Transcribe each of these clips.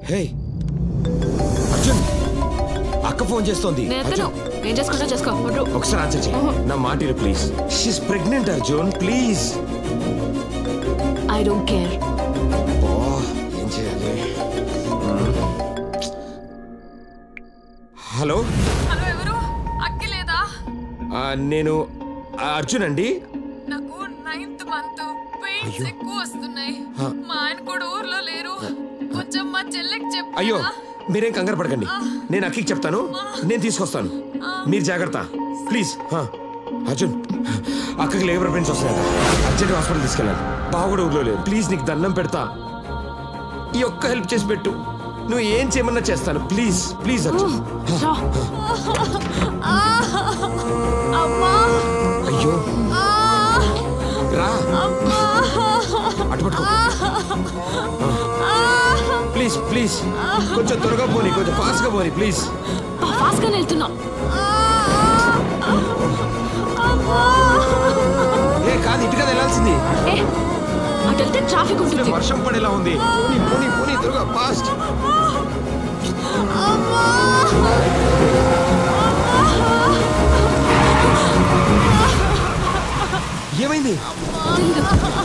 హే అర్జున్ అక్క ఫోన్ చేస్తోంది నేను ఎత్తను అర్జున్, ఏం చేసుకుంటా చేసుకో వడ్రు ఒకసారి ఆన్సర్ చేయి నా మాట please she's pregnant Arjun please I don't care ఓ ఏం చేయాలి హలో హలో ఎవరు అక్కి లేదా ఆ, నేను ఆ, అర్జున్ అండి నాకు నైన్త్ మంత్ పెయిన్స్ ఎక్కువ వస్తున్నాయి హ. మా ఆయన కూడా ఊర్లో లేరు కొంచెం మా చెల్లెకి చెప్పు అయ్యో మీరేం కంగారు పడకండి నేను అక్కకి చెప్తాను నేను తీసుకొస్తాను మీరు జాగ్రత్త ప్లీజ్ హా. అర్జున్ అక్కకి లేబర్ పెయిన్స్ వస్తున్నాయట అర్జెంట్ హాస్పిటల్ తీసుకెళ్ళాలి బావ కూడా ఊర్లో లేదు ప్లీజ్ నీకు దండం పెడతా ఈ ఒక్క హెల్ప్ చేసి పెట్టు నువ్వు ఏం చేయమన్నా చేస్తాను ప్లీజ్ ప్లీజ్ అర్జున్ రా అమ్మా అయ్యో రా అటు పట్టుకో ప్లీజ్ ప్లీజ్ కొంచెం త్వరగా పోనీ కొంచెం ఫాస్ట్గా పోనీ ప్లీజ్ ఫాస్ట్ గా వెళ్తున్నా ఏ కాదు ఇటు కదా వెళ్ళాల్సింది ఏ అటు వెళ్తే ట్రాఫిక్ ఉంటుంది వర్షం పడేలా ఉంది పోనీ పోనీ పోనీ త్వరగా ఫాస్ట్ ఏమైంది తెలీదు.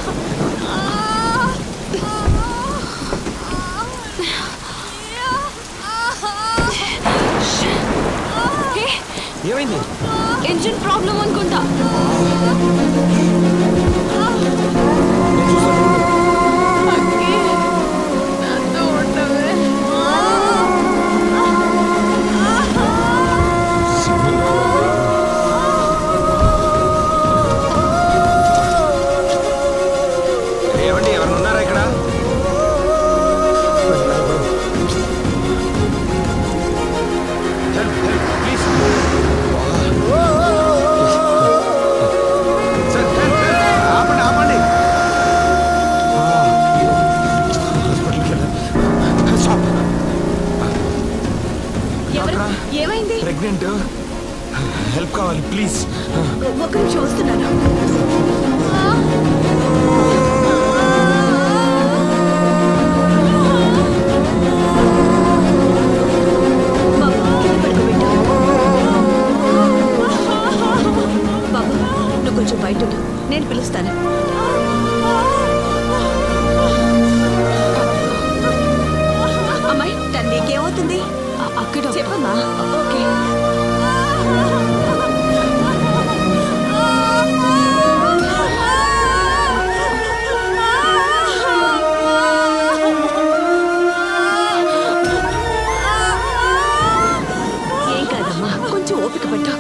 ఏ, ఏమైంది ఇంజిన్ ప్రాబ్లం అనుకుంటా నేను చూస్తాను ఉండు. అక్కి నాతో ఉండవే ఏమండి ఎవరు ఉన్నారా ఇక్కడ help help please sir help help ఆపండి ఆపండి హాస్పిటల్కి వెళ్ళాలి స్టాప్ ఎవరు ఏమైంది ప్రెగ్నెంట్ హెల్ప్ కావాలి ప్లీజ్ ఒక్క నిమిషం వస్తున్నాను బాబు, కింద పడుకోబెట్టు. బాబు నువ్వు కొంచెం బయట ఉండు. నేను పిలుస్తాను అమ్మాయి తను నీకేమవుతుంది అ- అక్కడ చెప్పమ్మా ఓకే ఏం కాదమ్మా కొంచెం ఓపిక పట్టు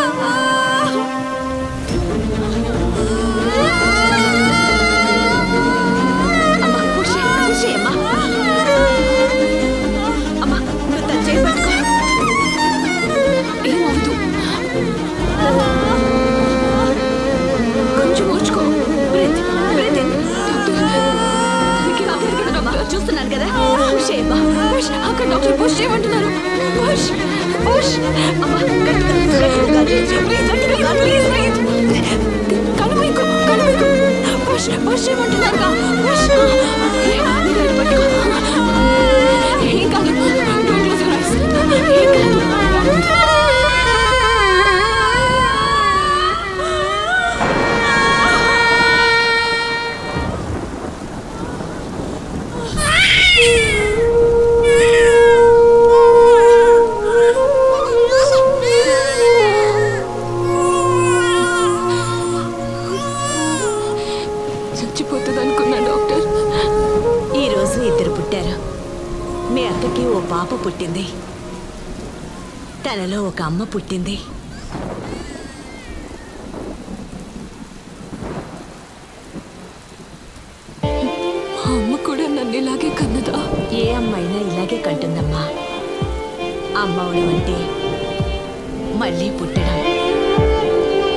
అమ్మా పుష్ చేయి, పుష్ చేయి, అమ్మా అమ్మా నువ్వు తను చేయి పట్టుకో ఏమవుతు కొంచెం ఓర్చుకో బ్రీత్ బ్రీత్ ఇన్. అమ్మా, చూస్తున్నాను కదా పుష్ చేయమ్మా పుష్ అక్కడ డాక్టర్ పుష్ చేయమంటున్నారు పుష్ పుష్ అమ్మా గట్టిగా, గట్టిగా గాలి పీల్చు. గట్టిగా గాలి పీల్చు. కనుమైకు కనుమైకు పుష్ పుష్ చేయమంటున్నారుగా పుష్ మీరు అది పట్టుకో ఏం కాదు డోంట్ క్లోజ్ యువర్ ఐస్ ఏం కాదు చచ్చిపోతుంది అనుకున్నా డాక్టర్ ఈ రోజు ఇద్దరు పుట్టారు మీ అక్కకి ఓ పాప పుట్టింది తనలో ఒక అమ్మ పుట్టింది మా అమ్మ కూడా నన్ను ఇలాగే కన్నదా ఏ అమ్మైనా ఇలాగే కంటుందమ్మా అమ్మవడం అంటే మళ్ళీ పుట్టడం